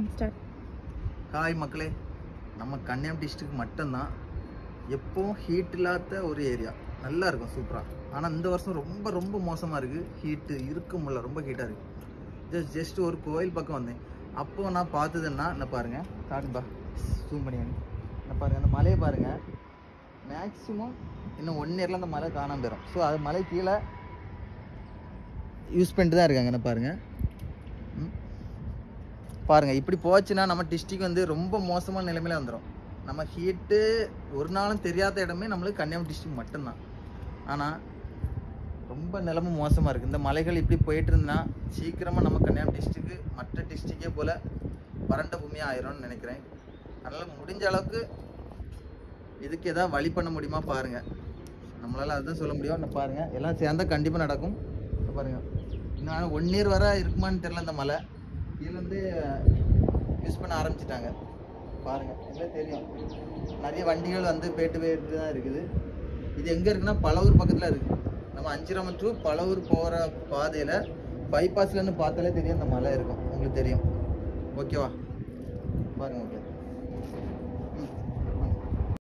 ம் start hi மக்களே நம்ம கன்னியாகுமரி டிஸ்ட்ரிக்ட் மட்டும்தான் எப்பவும் ஹீட் இல்லாத ஒரு ஏரியா நல்லா இருக்கும் சூப்பராக ஆனால் இந்த வருஷம் ரொம்ப ரொம்ப மோசமாக இருக்குது ஹீட்டு இருக்க முடியல ரொம்ப ஹீட்டாக இருக்குது ஜஸ்ட் ஜஸ்ட் ஒரு கோயில் பக்கம் வந்தேன் அப்போ நான் பார்த்ததுன்னா என்ன பாருங்க காட்டுப்பா ஜூம் பண்ணி என்ன பாருங்க அந்த மலையை பாருங்க மேக்ஸிமம் இன்னும் ஒன் இயரில் அந்த மலை காணாம போயிடும் ஸோ அது மலை கீழே யூஸ் பண்ணிட்டு தான் இருக்காங்க என்ன பாருங்க ம். பாருங்க இப்படி போச்சுன்னா நம்ம டிஸ்ட்ரிக் வந்து ரொம்ப மோசமான நிலைமையில வந்துடும் நம்ம ஹீட்டு ஒரு நாளும் தெரியாத இடமே நம்மளுக்கு கன்னியாகுமரி டிஸ்ட்ரிக் மட்டும்தான் ஆனால் ரொம்ப நிலைமை மோசமாக இருக்குது இந்த மலைகள் இப்படி போயிட்டு இருந்தா சீக்கிரமாக நம்ம கன்னியாகுமரி டிஸ்ட்ரிக்கு மற்ற டிஸ்ட்ரிக்கே போல் வறண்ட பூமியாக ஆயிரும்னு நினைக்கிறேன் அதனால் முடிஞ்ச அளவுக்கு இதுக்கு ஏதாவது வழி பண்ண முடியுமா பாருங்க நம்மளால அதுதான் சொல்ல முடியும் இன்னும் பாருங்க எல்லாம் சேர்ந்தா கண்டிப்பாக நடக்கும் இப்ப பாருங்க இன்னும் ஒன் இயர் வர இருக்குமான்னு தெரியல இந்த மலை இதுலேருந்து யூஸ் பண்ண ஆரம்பிச்சிட்டாங்க பாருங்க எல்லாம் தெரியும் நிறைய வண்டிகள் வந்து போயிட்டு போயிட்டு தான் இருக்குது இது எங்கே இருக்குன்னா பழவூர் பக்கத்தில் இருக்குது நம்ம அஞ்சிராமம் டு பழவூர் போகிற பாதையில் பைபாஸ்லேருந்து பார்த்தாலே தெரியும் இந்த மலை இருக்கும் உங்களுக்கு தெரியும் ஓகேவா பாருங்க ஓகே